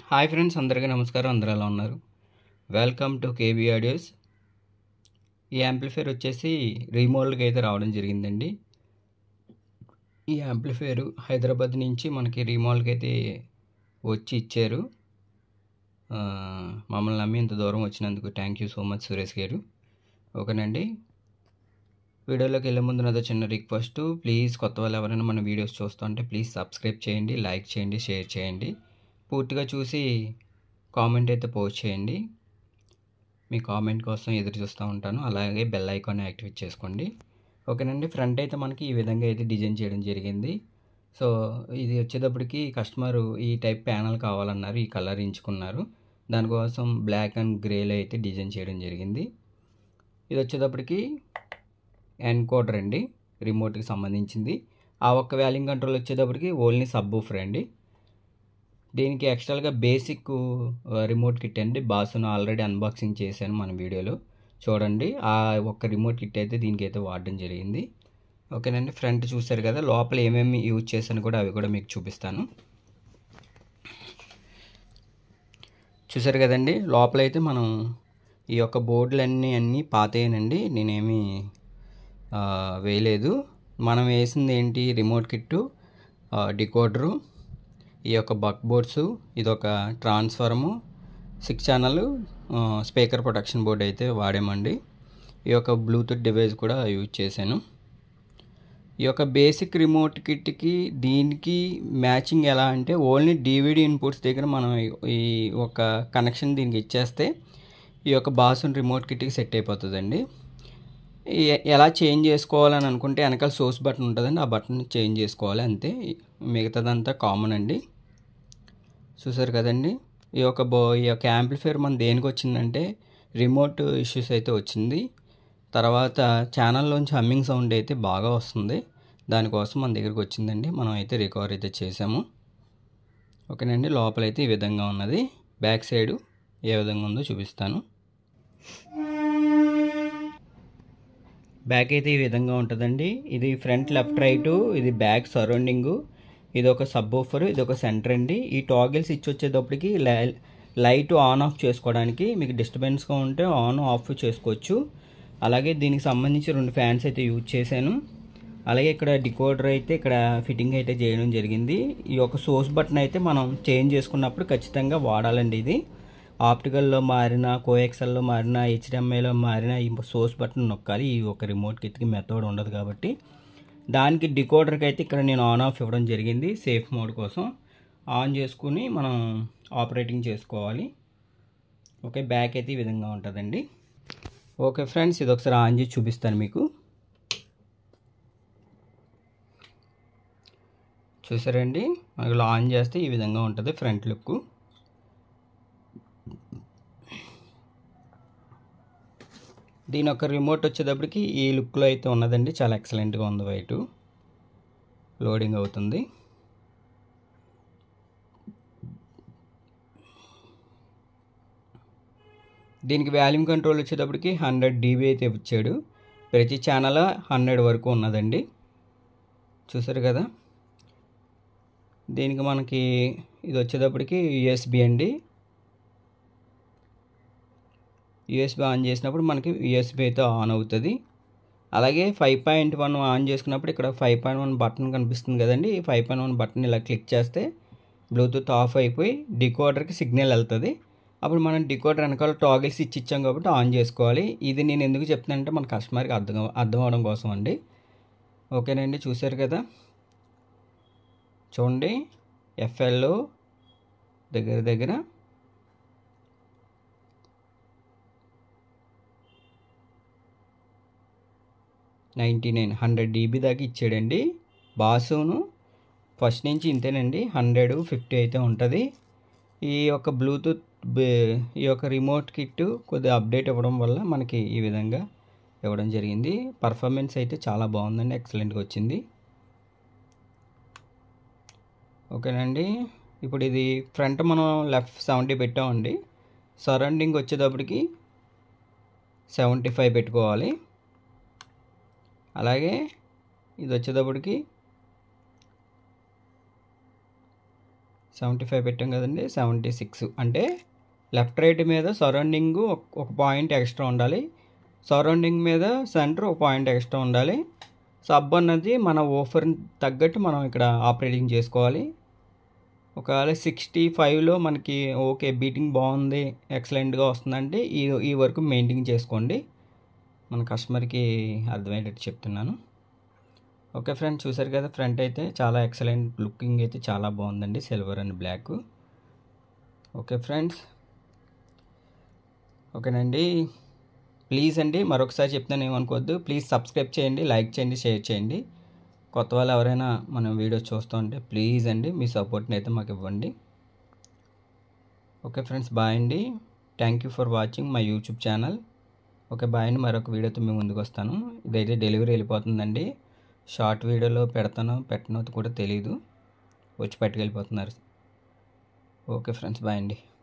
hi friends అందరికీ నమస్కారం అందరూ ఎలా ఉన్నారు వెల్కమ్ టు కేబీ ఆడియోస్ ఈ యాంప్లిఫైర్ వచ్చేసి రీమోల్డ్కి అయితే రావడం జరిగిందండి ఈ యాంప్లిఫైర్ హైదరాబాద్ నుంచి మనకి రీమోల్డ్కి అయితే వచ్చి ఇచ్చారు ఆ, మమ్మల్ని నమ్మి ఇంత దూరం వచ్చినందుకు thank you so much Suresh garu ఓకేనండి వీడియోలోకి వెళ్ళే ముందు నాదో చిన్న రిక్వెస్ట్ ప్లీజ్ కొత్త వాళ్ళు ఎవరైనా మన వీడియోస్ చూస్తుంటే ప్లీజ్ సబ్స్క్రైబ్ చేయండి లైక్ చేయండి షేర్ చేయండి పూర్తిగా చూసి కామెంట్ అయితే పోస్ట్ చేయండి మీ కామెంట్ కోసం ఎదురు చూస్తూ ఉంటాను అలాగే బెల్ ఐకాన్ యాక్టివేట్ చేసుకోండి ఓకేనండి ఫ్రంట్ అయితే మనకి ఈ విధంగా అయితే డిజైన్ చేయడం జరిగింది సో ఇది వచ్చేటప్పటికి కస్టమర్ ఈ టైప్ ప్యానల్ కావాలన్నారు ఈ కలర్ ఎంచుకున్నారు దానికోసం బ్లాక్ అండ్ గ్రేలో అయితే డిజైన్ చేయడం జరిగింది ఇది వచ్చేటప్పటికి ఎన్కోడర్ అండి రిమోట్కి సంబంధించింది ఆ ఒక్క వ్యాలింగ్ కంట్రోల్ వచ్చేటప్పటికి ఓన్లీ సబ్ ఊఫర్ అండి దీనికి ఎక్స్ట్రాగా బేసిక్ రిమోట్ కిట్ అండి బాసును ఆల్రెడీ అన్బాక్సింగ్ చేశాను మన వీడియోలో చూడండి ఆ ఒక్క రిమోట్ కిట్ అయితే దీనికి అయితే వాడడం జరిగింది ఓకేనండి ఫ్రంట్ చూశారు కదా లోపల ఏమేమి యూజ్ చేశాను కూడా అవి కూడా మీకు చూపిస్తాను చూసారు కదండి లోపల అయితే మనం ఈ యొక్క బోర్డులన్నీ అన్నీ పాతేయనండి నేనేమి ఆ, వేయలేదు మనం వేసింది ఏంటి రిమోట్ కిట్టు డికోడరు ఈ యొక్క బక్ బోర్డ్స్ ఇదొక transformer six channel speaker protection board అయితే వాడామండి ఈ యొక్క బ్లూటూత్ డివైస్ కూడా యూజ్ చేశాను ఈ యొక్క బేసిక్ రిమోట్ కిట్కి దీనికి మ్యాచింగ్ ఎలా అంటే ఓన్లీ డివిడి ఇన్పుట్స్ దగ్గర మనం ఈ ఒక కనెక్షన్ దీనికి ఇచ్చేస్తే ఈ యొక్క బాసున్ రిమోట్ కిట్కి సెట్ అయిపోతుందండి ఎ- ఎలా చేంజ్ చేసుకోవాలని అనుకుంటే వెనకాల సోర్స్ బటన్ ఉంటుందండి ఆ బటన్ చేంజ్ చేసుకోవాలి అంతే మిగతాదంతా కామన్ అండి చూసారు కదండి ఈ యొక్క బో ఈ యొక్క యాంప్లిఫైర్ మన దేనికి వచ్చిందంటే రిమోట్ ఇష్యూస్ అయితే వచ్చింది తర్వాత ఛానల్లోంచి హమ్మింగ్ సౌండ్ అయితే బాగా వస్తుంది దానికోసం మన దగ్గరికి వచ్చిందండి మనం అయితే రికవర్ అయితే చేసాము ఓకేనండి లోపలైతే ఈ విధంగా ఉన్నది బ్యాక్ సైడ్ ఏ విధంగా ఉందో చూపిస్తాను బ్యాక్ అయితే ఈ విధంగా ఉంటుందండి ఇది ఫ్రంట్ లెఫ్ట్ రైట్ ఇది బ్యాక్ సరౌండింగ్ ఇది ఒక సబ్ ఓఫర్ ఇది ఒక సెంటర్ అండి ఈ టాగిల్ స్విచ్ వచ్చేటప్పటికి లై- లైట్ ఆన్ ఆఫ్ చేసుకోవడానికి మీకు డిస్టర్బెన్స్గా ఉంటే ఆన్ ఆఫ్ చేసుకోవచ్చు అలాగే దీనికి సంబంధించి రెండు ఫ్యాన్స్ అయితే యూజ్ చేశాను అలాగే ఇక్కడ డికోడర్ అయితే ఇక్కడ ఫిట్టింగ్ అయితే చేయడం జరిగింది ఈ యొక్క సోర్స్ బటన్ అయితే మనం చేంజ్ చేసుకున్నప్పుడు ఖచ్చితంగా వాడాలండి ఇది ఆప్టికల్లో మారిన కోఎక్సెల్లో మారిన హెచ్డిఎంఐలో మారిన ఈ సోర్స్ బటన్ నొక్కాలి ఈ ఒక రిమోట్ కిట్కి మెథడ్ ఉండదు కాబట్టి దానికి డికోడర్కి అయితే ఇక్కడ నేను ఆన్ ఆఫ్ ఇవ్వడం జరిగింది సేఫ్ మోడ్ కోసం ఆన్ చేసుకుని మనం ఆపరేటింగ్ చేసుకోవాలి ఓకే బ్యాక్ అయితే ఈ విధంగా ఉంటుందండి ఓకే ఫ్రెండ్స్ ఇది ఒకసారి ఆన్ చేసి చూపిస్తాను మీకు చూసారండి మనకి ఇలా ఆన్ చేస్తే ఈ విధంగా ఉంటుంది ఫ్రంట్ లుక్ దీని యొక్క రిమోట్ వచ్చేటప్పటికి ఈ లుక్లో అయితే ఉన్నదండి చాలా ఎక్సలెంట్గా ఉంది వైట్ లోడింగ్ అవుతుంది దీనికి వాల్యూమ్ కంట్రోల్ వచ్చేటప్పటికి హండ్రెడ్ డీబీ అయితే ఇచ్చాడు ప్రతి ఛానల్ హండ్రెడ్ వరకు ఉన్నదండి చూసారు కదా దీనికి మనకి ఇది వచ్చేటప్పటికి యూఎస్బి అండి యూఎస్బి ఆన్ చేసినప్పుడు మనకి యూఎస్బి అయితే ఆన్ అవుతుంది అలాగే ఫైవ్ పాయింట్ వన్ ఆన్ చేసుకున్నప్పుడు ఇక్కడ ఫైవ్ పాయింట్ వన్ బటన్ కనిపిస్తుంది కదండి ఈ ఫైవ్ పాయింట్ వన్ బటన్ ఇలా క్లిక్ చేస్తే బ్లూటూత్ ఆఫ్ అయిపోయి డికోడర్కి సిగ్నల్ వెళ్తుంది అప్పుడు మనం డికోడర్ వెనకాల టాగిల్ స్విచ్ ఇచ్చాం కాబట్టి ఆన్ చేసుకోవాలి ఇది నేను ఎందుకు చెప్తున్నానంటే మన కస్టమర్కి అర్థం అర్థం అవడం కోసం అండి ఓకేనండి చూశారు కదా చూడండి ఎఫ్ఎల్లో దగ్గర దగ్గర నైంటీ నైన్ హండ్రెడ్ డీబీ దాకా ఇచ్చాడండి బాసును ఫస్ట్ నుంచి ఇంతేనండి హండ్రెడ్ ఫిఫ్టీ అయితే ఉంటుంది ఈ యొక్క బ్లూటూత్ బే- ఈ యొక్క రిమోట్ కిట్ కొద్దిగా అప్డేట్ ఇవ్వడం వల్ల మనకి ఈ విధంగా ఇవ్వడం జరిగింది పర్ఫార్మెన్స్ అయితే చాలా బాగుందండి ఎక్సలెంట్గా వచ్చింది ఓకేనండి ఇప్పుడు ఇది ఫ్రంట్ మనం లెఫ్ట్ సెవెంటీ పెట్టామండి సరౌండింగ్ వచ్చేటప్పటికి సెవెంటీ ఫైవ్ పెట్టుకోవాలి అలాగే ఇది వచ్చేటప్పటికి సెవెంటీ ఫైవ్ పెట్టాం కదండి సెవెంటీ సిక్స్ అంటే లెఫ్ట్ రైట్ మీద సరౌండింగ్ ఒక పాయింట్ ఎక్స్ట్రా ఉండాలి సరౌండింగ్ మీద సెంటర్ ఒక పాయింట్ ఎక్స్ట్రా ఉండాలి సబ్ అన్నది మన ఓఫర్ తగ్గట్టు మనం ఇక్కడ ఆపరేటింగ్ చేసుకోవాలి ఒకవేళ సిక్స్టీ ఫైవ్లో మనకి ఓకే బీటింగ్ బాగుంది ఎక్సలెంట్గా వస్తుందంటే ఈ ఈ వరకు మెయింటైన్ చేసుకోండి మన కస్టమర్కి అర్థమయ్యేటట్టు చెప్తున్నాను ఓకే ఫ్రెండ్స్ చూసారు కదా ఫ్రంట్ అయితే చాలా ఎక్సలెంట్ లుకింగ్ అయితే చాలా బాగుందండి silver and black okay friends ఓకేనండి ప్లీజ్ అండి మరొకసారి చెప్తాను ఏమనుకోవద్దు ప్లీజ్ సబ్స్క్రైబ్ చేయండి లైక్ చేయండి షేర్ చేయండి కొత్త వాళ్ళు ఎవరైనా మనం వీడియోస్ చూస్తూ ఉంటే ప్లీజ్ అండి మీ సపోర్ట్ని అయితే మాకు ఇవ్వండి ఓకే ఫ్రెండ్స్ బాయ్ అండి thank you for watching my YouTube channel okay bye అండి మరొక వీడియోతో మేము ముందుకు వస్తాను ఇదైతే డెలివరీ వెళ్ళిపోతుందండి షార్ట్ వీడియోలో పెడతానో పెట్టనో కూడా తెలియదు వచ్చి పట్టుకెళ్ళిపోతున్నారు ఓకే ఫ్రెండ్స్ బాయ్ అండి